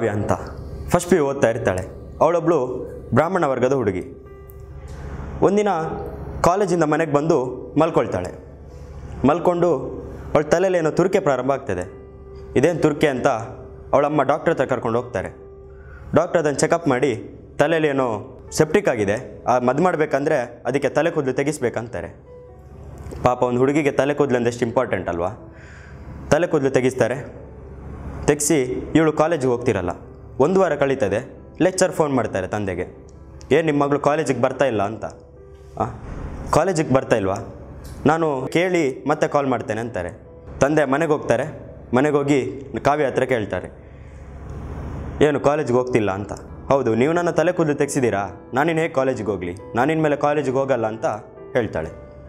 ಕಾವ್ಯ ಅಂತ first P ಓದ್ತಾ ಇರ್ತಾಳೆ ಅವಳೊಬ್ಬಳು ಬ್ರಾಹ್ಮಣ ವರ್ಗದ ಹುಡುಗಿ ಒಂದಿನ ಕಾಲೇಜಿಂದ ಮನೆಗೆ ಬಂದು ಮಲ್ಕೊಳ್ತಾಳೆ ಮಲ್ಕೊಂಡು ಅವಳ ತಲೆಯಲ್ಲಿ ಏನೋ ತುರ್ಕೆ ಪ್ರಾರಂಭ ಆಗ್ತದೆ ಇದೇನು ತುರ್ಕೆ ಅಂತ ಅವಳಮ್ಮ ಡಾಕ್ಟ್ರ್ ಹತ್ರ ಕರ್ಕೊಂಡು ಹೋಗ್ತಾರೆ ಡಾಕ್ಟರ್ ಅದನ್ನು ಚೆಕಪ್ ಮಾಡಿ ತಲೆಯಲ್ಲಿ ಏನೋ ಸೆಪ್ಟಿಕ್ ಆಗಿದೆ ಆ ಮದ್ದು ಮಾಡಬೇಕಂದ್ರೆ ಅದಕ್ಕೆ ತಲೆ ಕೂದಲು ತೆಗಿಸ್ಬೇಕಂತಾರೆ ಪಾಪ ಒಂದು ಹುಡುಗಿಗೆ ತಲೆ ಕೂದಲು ಅಂದಷ್ಟು ಇಂಪಾರ್ಟೆಂಟ್ ಅಲ್ವಾ ತಲೆ ಕೂದಲು ತೆಗಿಸ್ತಾರೆ ತೆಗೆಸಿ ಇವಳು ಕಾಲೇಜಿಗೆ ಹೋಗ್ತಿರಲ್ಲ ಒಂದು ವಾರ ಕಳೀತದೆ ಲೆಕ್ಚರ್ ಫೋನ್ ಮಾಡ್ತಾರೆ ತಂದೆಗೆ ಏನು ನಿಮ್ಮ ಮಗಳು ಕಾಲೇಜಿಗೆ ಬರ್ತಾ ಇಲ್ಲ ಅಂತ ಆ, ಕಾಲೇಜಿಗೆ ಬರ್ತಾ ಇಲ್ವಾ ನಾನು ಕೇಳಿ ಮತ್ತೆ ಕಾಲ್ ಮಾಡ್ತೇನೆ ಅಂತಾರೆ ತಂದೆ ಮನೆಗೆ ಹೋಗ್ತಾರೆ ಮನೆಗೆ ಹೋಗಿ ಕಾವ್ಯ ಹತ್ರ ಕೇಳ್ತಾರೆ ಏನು ಕಾಲೇಜಿಗೆ ಹೋಗ್ತಿಲ್ಲ ಅಂತ ಹೌದು ನೀವು ನನ್ನ ತಲೆ ಕೂದಲು ತೆಗೆಸಿದ್ದೀರಾ ನಾನಿನ್ನು ಹೇಗೆ ಕಾಲೇಜಿಗೆ ಹೋಗಲಿ ನಾನಿನ ಮೇಲೆ ಕಾಲೇಜಿಗೆ ಹೋಗಲ್ಲ ಅಂತ ಹೇಳ್ತಾಳೆ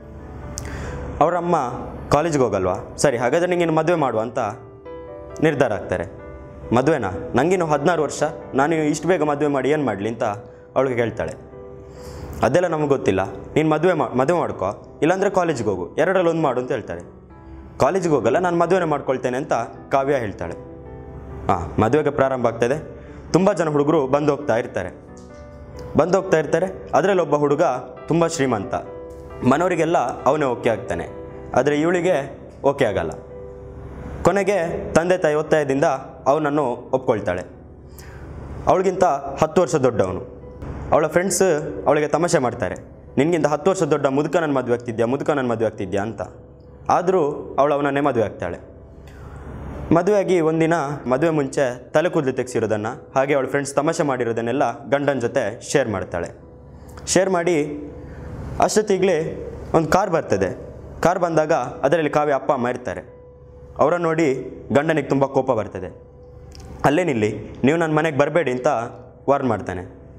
ಅವರ ಅಮ್ಮ ಕಾಲೇಜಿಗೆ ಹೋಗಲ್ವಾ ಸರಿ ಹಾಗಾದರೆ ನಿಂಗಿನ್ನು ಮದುವೆ ಮಾಡುವ ಅಂತ ನಿರ್ಧಾರ ಆಗ್ತಾರೆ ಮದುವೆನಾ ನನಗಿನ್ನು ಹದಿನಾರು ವರ್ಷ ನಾನು ಇಷ್ಟು ಬೇಗ ಮದುವೆ ಮಾಡಿ ಏನು ಮಾಡಲಿ ಅಂತ ಅವಳಿಗೆ ಕೇಳ್ತಾಳೆ ಅದೆಲ್ಲ ನಮಗೆ ಗೊತ್ತಿಲ್ಲ ನೀನು ಮದುವೆ ಮಾ ಮದುವೆ ಮಾಡ್ಕೋ ಇಲ್ಲಾಂದರೆ ಕಾಲೇಜಿಗೆ ಹೋಗು ಎರಡರಲ್ಲಿ ಒಂದು ಮಾಡು ಅಂತ ಹೇಳ್ತಾರೆ ಕಾಲೇಜಿಗೆ ಹೋಗಲ್ಲ ನಾನು ಮದುವೆನೇ ಮಾಡ್ಕೊಳ್ತೇನೆ ಅಂತ ಕಾವ್ಯ ಹೇಳ್ತಾಳೆ ಹಾಂ ಮದುವೆಗೆ ಪ್ರಾರಂಭ ಆಗ್ತದೆ ತುಂಬ ಜನ ಹುಡುಗರು ಬಂದು ಹೋಗ್ತಾ ಇರ್ತಾರೆ ಬಂದು ಹೋಗ್ತಾ ಇರ್ತಾರೆ ಅದರಲ್ಲಿ ಒಬ್ಬ ಹುಡುಗ ತುಂಬ ಶ್ರೀಮಂತ ಮನವರಿಗೆಲ್ಲ ಅವನೇ ಓಕೆ ಆಗ್ತಾನೆ ಆದರೆ ಇವಳಿಗೆ ಓಕೆ ಆಗಲ್ಲ ಕೊನೆಗೆ ತಂದೆ ತಾಯಿ ಒತ್ತಾಯದಿಂದ ಅವನನ್ನು ಒಪ್ಕೊಳ್ತಾಳೆ ಅವಳಿಗಿಂತ ಹತ್ತು ವರ್ಷ ದೊಡ್ಡವನು ಅವಳ ಫ್ರೆಂಡ್ಸ್ ಅವಳಿಗೆ ತಮಾಷೆ ಮಾಡ್ತಾರೆ ನಿನಗಿಂತ ಹತ್ತು ವರ್ಷ ದೊಡ್ಡ ಮುದುಕ ನನ್ನ ಮದುವೆ ಆಗ್ತಿದ್ಯಾ ಮುದುಕ ನನ್ನ ಮದುವೆ ಆಗ್ತಿದ್ಯಾ ಅಂತ ಆದರೂ ಅವಳು ಅವನನ್ನೇ ಮದುವೆ ಆಗ್ತಾಳೆ ಮದುವೆಯಾಗಿ ಒಂದಿನ ಮದುವೆ ಮುಂಚೆ ತಲೆ ಕೂದಲು ತೆಗೆಸಿರೋದನ್ನು ಹಾಗೆ ಅವಳ ಫ್ರೆಂಡ್ಸ್ ತಮಾಷೆ ಮಾಡಿರೋದನ್ನೆಲ್ಲ ಗಂಡನ ಜೊತೆ ಶೇರ್ ಮಾಡ್ತಾಳೆ ಶೇರ್ ಮಾಡಿ ಅಷ್ಟೊತ್ತಿಗಲೇ ಒಂದು ಕಾರ್ ಬರ್ತದೆ ಕಾರ್ ಬಂದಾಗ ಅದರಲ್ಲಿ ಕಾವ್ಯ ಅಪ್ಪ ಅಮ್ಮ ಇರ್ತಾರೆ ಅವರನ್ನು ನೋಡಿ ಗಂಡನಿಗೆ ತುಂಬ ಕೋಪ ಬರ್ತದೆ ಅಲ್ಲೇ ನಿಲ್ಲಿ ನೀವು ನನ್ನ ಮನೆಗೆ ಬರಬೇಡಿ ಅಂತ ವಾರ್ನ್ ಮಾಡ್ತಾನೆ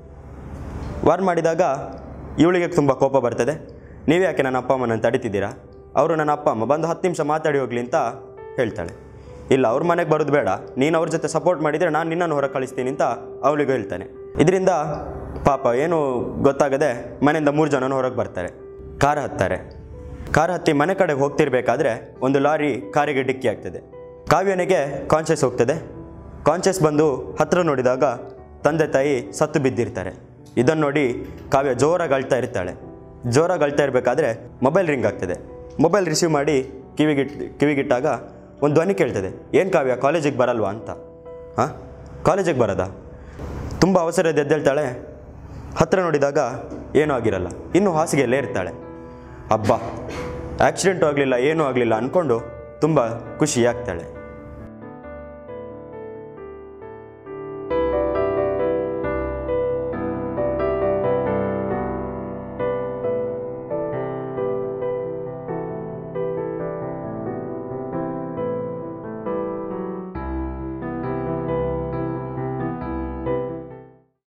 ವಾರ್ನ್ ಮಾಡಿದಾಗ ಇವಳಿಗೆ ತುಂಬ ಕೋಪ ಬರ್ತದೆ ನೀವು ಯಾಕೆ ನನ್ನ ಅಪ್ಪ ಅಮ್ಮನ ತಡಿತಿದ್ದೀರಾ ಅವರು ನನ್ನ ಅಪ್ಪ ಅಮ್ಮ ಬಂದು ಹತ್ತು ನಿಮಿಷ ಮಾತಾಡಿ ಹೋಗಲಿ ಅಂತ ಹೇಳ್ತಾಳೆ ಇಲ್ಲ ಅವ್ರ ಮನೆಗೆ ಬರೋದು ಬೇಡ ನೀನು ಅವ್ರ ಜೊತೆ ಸಪೋರ್ಟ್ ಮಾಡಿದರೆ ನಾನು ನಿನ್ನನ್ನು ಹೊರಗೆ ಕಳಿಸ್ತೀನಿ ಅಂತ ಅವಳಿಗೆ ಹೇಳ್ತಾನೆ ಇದರಿಂದ ಪಾಪ ಏನು ಗೊತ್ತಾಗದೆ ಮನೆಯಿಂದ ಮೂರು ಜನನೂ ಹೊರಗೆ ಬರ್ತಾರೆ ಕಾರ್ ಹತ್ತಾರೆ ಕಾರ್ ಹತ್ತಿ ಮನೆ ಕಡೆಗೆ ಹೋಗ್ತಿರ್ಬೇಕಾದ್ರೆ ಒಂದು ಲಾರಿ ಕಾರಿಗೆ ಡಿಕ್ಕಿ ಆಗ್ತದೆ ಕಾವ್ಯನಿಗೆ ಕಾನ್ಷಿಯಸ್ ಹೋಗ್ತದೆ ಕಾನ್ಷಿಯಸ್ ಬಂದು ಹತ್ತಿರ ನೋಡಿದಾಗ ತಂದೆ ತಾಯಿ ಸತ್ತು ಬಿದ್ದಿರ್ತಾರೆ ಇದನ್ನು ನೋಡಿ ಕಾವ್ಯ ಜೋರಾಗಿ ಅಳ್ತಾ ಇರ್ತಾಳೆ ಜೋರಾಗಿ ಅಳ್ತಾ ಇರಬೇಕಾದ್ರೆ ಮೊಬೈಲ್ ರಿಂಗ್ ಆಗ್ತದೆ ಮೊಬೈಲ್ ರಿಸೀವ್ ಮಾಡಿ ಕಿವಿಗಿಟ್ ಕಿವಿಗಿಟ್ಟಾಗ ಒಂದು ಧ್ವನಿ ಕೇಳ್ತದೆ ಏನು ಕಾವ್ಯ ಕಾಲೇಜಿಗೆ ಬರಲ್ವಾ ಅಂತ ಹಾಂ ಕಾಲೇಜಿಗೆ ಬರೋದಾ ತುಂಬ ಅವಸರದ ಎದ್ದೇಳ್ತಾಳೆ ಹತ್ತಿರ ನೋಡಿದಾಗ ಏನೂ ಆಗಿರಲ್ಲ ಇನ್ನೂ ಹಾಸಿಗೆಯಲ್ಲೇ ಇರ್ತಾಳೆ ಹಬ್ಬ ಆಕ್ಸಿಡೆಂಟು ಆಗಲಿಲ್ಲ ಏನೂ ಆಗಲಿಲ್ಲ ಅಂದ್ಕೊಂಡು ತುಂಬ ಖುಷಿ ಆಗ್ತಾಳೆ